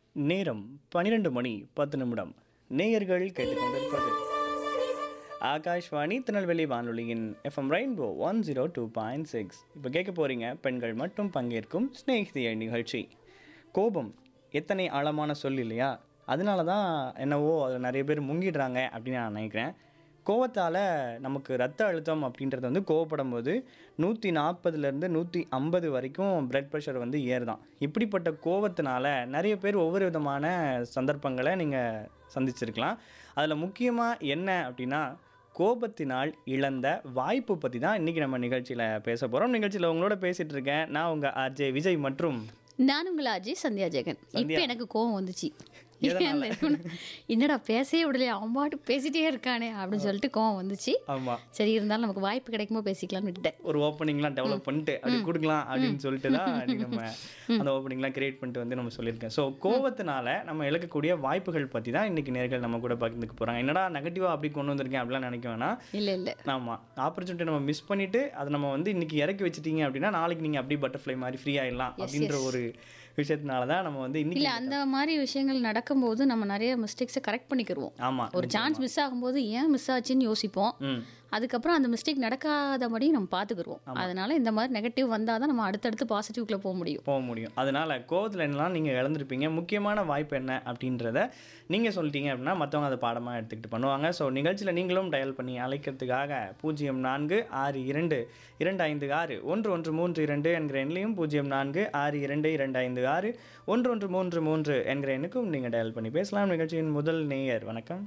நேரம் பன்னிரண்டு மணி பத்து நிமிடம் நேயர்கள் கேட்டுக்கொண்டிருப்பது ஆகாஷ்வாணி திருநெல்வேலி வானொலியின் FM Rainbow one zero two point six இப்போ கேட்க போகிறீங்க பெண்கள் மட்டும் பங்கேற்கும் ஸ்நேகிதிய நிகழ்ச்சி கோபம் எத்தனை ஆழமான சொல் இல்லையா அதனால தான் என்னவோ அதில் நிறைய பேர் முங்கிடுறாங்க அப்படின்னு நான் நினைக்கிறேன் கோவத்தால் நமக்கு ரத்த அழுத்தம் அப்படின்றது வந்து கோவப்படும் போது நூற்றி நாற்பதுலேருந்து நூற்றி ஐம்பது வரைக்கும் பிளட் ப்ரெஷர் வந்து ஏறுதான் இப்படிப்பட்ட கோவத்தினால நிறைய பேர் ஒவ்வொரு விதமான சந்தர்ப்பங்களை நீங்கள் சந்திச்சிருக்கலாம் அதில் முக்கியமாக என்ன அப்படின்னா கோபத்தினால் இழந்த வாய்ப்பு பற்றி தான் இன்றைக்கி நம்ம நிகழ்ச்சியில் பேச போகிறோம் நிகழ்ச்சியில் உங்களோட பேசிகிட்டு இருக்கேன் நான் உங்கள் ஆர்ஜே விஜய் மற்றும் நான் உங்களை அஜய் சந்தியா ஜெகன் இப்போ சந்தியா. எனக்கு கோவம் வந்துச்சு எதனால? ஏன் என்னடா பேசவே விடலையே அவன் பாட்டு பேசிட்டே இருக்கானே அப்படின்னு சொல்லிட்டு கோவம் வந்துச்சு ஆமாம் சரி இருந்தாலும் நமக்கு வாய்ப்பு கிடைக்குமோ பேசிக்கலாம்னு விட்டுட்டேன் ஒரு ஓப்பனிங்லாம் டெவலப் பண்ணிட்டு அப்படி கொடுக்கலாம் அப்படின்னு சொல்லிட்டு தான் இன்னைக்கு நம்ம அந்த ஓப்பனிங்லாம் கிரியேட் பண்ணிட்டு வந்து நம்ம சொல்லியிருக்கேன் ஸோ கோவத்தினால நம்ம இழக்கக்கூடிய வாய்ப்புகள் பற்றி தான் இன்னைக்கு நேர்கள் நம்ம கூட பகிர்ந்துக்க போகிறாங்க என்னடா நெகட்டிவாக அப்படி கொண்டு வந்திருக்கேன் அப்படிலாம் நினைக்க வேணாம் இல்லை இல்லை ஆமாம் ஆப்பர்ச்சுனிட்டி நம்ம மிஸ் பண்ணிட்டு அதை நம்ம வந்து இன்னைக்கு இறக்கி வச்சிட்டீங்க அப்படின்னா நாளைக்கு நீங்கள் அப்படியே பட்டர்ஃப்ளை மாதிரி ஃப்ரீ ஆயிடலாம் அப்படின்ற ஒரு விஷயத்தினால தான் நம்ம வந்து இன்னைக்கு இல்லை அந்த மாதிரி விஷயங்கள் நடக்கும்போது நம்ம நிறைய மிஸ்டேக்ஸை கரெக்ட் பண்ணிக்கிருவோம் ஆமாம் ஒரு சான்ஸ் மிஸ் ஆகும்போது ஏன் மிஸ் ஆச்சுன்னு யோசிப்போம் ம் அதுக்கப்புறம் அந்த மிஸ்டேக் நடக்காதபடி நம்ம பார்த்துக்குருவோம் அதனால இந்த மாதிரி நெகட்டிவ் வந்தால் தான் நம்ம அடுத்தடுத்து பாசிட்டிவ்க்குள்ளே போக முடியும் போக முடியும் அதனால கோவத்தில் என்னலாம் நீங்கள் இழந்திருப்பீங்க முக்கியமான வாய்ப்பு என்ன அப்படின்றத நீங்கள் சொல்லிட்டீங்க அப்படின்னா மற்றவங்க அதை பாடமாக எடுத்துக்கிட்டு பண்ணுவாங்க ஸோ நிகழ்ச்சியில் நீங்களும் டயல் பண்ணி அழைக்கிறதுக்காக பூஜ்ஜியம் நான்கு ஆறு இரண்டு இரண்டு ஐந்து ஆறு ஒன்று ஒன்று மூன்று இரண்டு என்கிற எண்ணிலையும் பூஜ்ஜியம் நான்கு ஆறு இரண்டு இரண்டு ஐந்து ஆறு ஒன்று ஒன்று மூன்று மூன்று என்கிற எண்ணுக்கும் நீங்கள் டயல் பண்ணி பேசலாம் நிகழ்ச்சியின் முதல் நேயர் வணக்கம்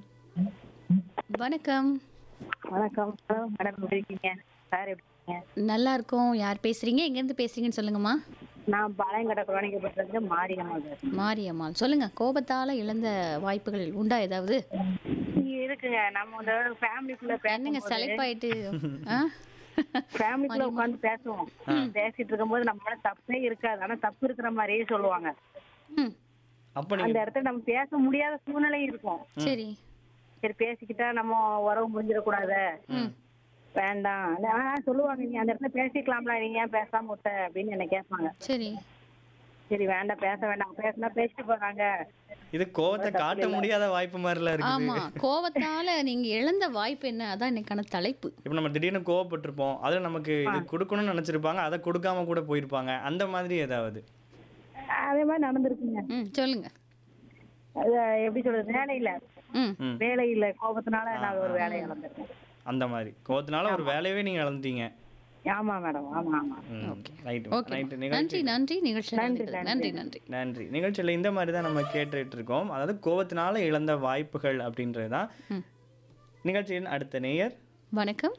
வணக்கம் வணக்கம் ஹலோ மேடம் எப்படி இருக்கீங்க சார் எப்படி இருக்கீங்க நல்லா இருக்கோம் யார் பேசுறீங்க எங்கேருந்து பேசுறீங்கன்னு சொல்லுங்கம்மா நான் பாளையங்கடை குழந்தைக்கப்பட்டிருந்து மாரியம்மா பேசுறேன் மாரியம்மாள் சொல்லுங்க கோபத்தால இழந்த வாய்ப்புகள் உண்டா ஏதாவது இங்க இருக்குங்க நம்ம இந்த ஃபேமிலிக்குள்ள என்னங்க பேசும்போது செலப்பாயிட்டு ஆ? ஃபேமிலிக்குள்ள உட்காந்து பேசுவோம் பேசிட்டு இருக்கும்போது நம்ம மேல தப்பே இருக்காது ஆனா தப்பு இருக்கிற மாதிரியே சொல்லுவாங்க ம், அப்போ அந்த நீங்கள் இடத்துல நம்ம பேச முடியாத சூழ்நிலையும் இருக்கும் சரி சரி பேசிக்கிட்டா நம்ம உறவு முடிஞ்சிடக்கூடாது வேண்டாம் ஆனா சொல்லுவாங்க நீ அந்த இடத்துல பேசிக்கலாம்ல நீங்க ஏன் பேசாம விட்ட அப்படின்னு என்ன கேட்பாங்க சரி சரி வேண்டாம் பேச வேண்டாம் பேசினா பேசிட்டு போறாங்க இது கோவத்தை காட்ட முடியாத வாய்ப்பு மாதிரிலாம் இருக்குது ஆமா கோபத்தால நீங்க இழந்த வாய்ப்பு என்ன அதான் இன்னைக்கான தலைப்பு இப்போ நம்ம திடீர்னு கோவப்பட்டிருப்போம் அதில் நமக்கு இது கொடுக்கணும்னு நினச்சிருப்பாங்க அதை கொடுக்காம கூட போயிருப்பாங்க அந்த மாதிரி ஏதாவது அதே மாதிரி நடந்திருக்குங்க ம் சொல்லுங்க அது எப்படி சொல்றது வேலையில ம் ம் வேலையில கோபத்தினால நான் ஒரு வேலையை இழந்திருக்கேன் அந்த மாதிரி கோவத்தினால ஒரு வேலையவே நீங்கள் இழந்துட்டீங்க ஆமா மேடம் ஆமா ஆமா ரைட் ஓகே ரைட் நன்றி நிகழ்ச்சி நன்றி நிகழ்ச்சி நடந்தது. நன்றி நன்றி நன்றி நிகழ்ச்சியில் இந்த மாதிரி தான் நம்ம கேட்டுட்டு இருக்கோம் அதாவது கோவத்தினால இழந்த வாய்ப்புகள் அப்படின்றது தான் ம். நிகழ்ச்சியின் அடுத்த நேயர் வணக்கம்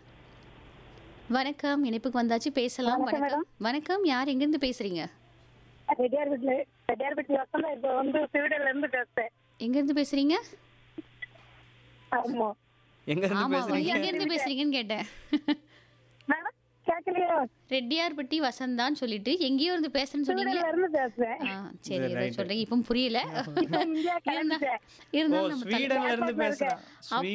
வணக்கம் இணைப்புக்கு வந்தாச்சு பேசலாம் வணக்கம் வணக்கம் யார் எங்கிருந்து பேசுறீங்க ரெட்டியார் வீட்டுல ரெட்டியார் வீட்டுல வசந்தா இப்ப வந்து சிவிடல்ல இருந்து பேசுறேன் எங்கிருந்து பேசுறீங்க ஆமா எங்க இருந்து ஆமா பேசுறீங்க எங்க இருந்து பேசுறீங்கன்னு கேட்டேன் மேடம் கேட்கலையா ரெட்டியார்பட்டி வசந்தான்னு சொல்லிட்டு எங்கேயோ இருந்து பேசுறேன்னு சொன்னீங்களே சிவிடல்ல இருந்து பேசுறேன் ஆ, சரி ஏதோ சொல்றீங்க இப்போ புரியல இந்தியா இருந்தா- ஓ இருந்தாலும் நம்ம ஸ்வீடன்ல இருந்து பேசுறேன்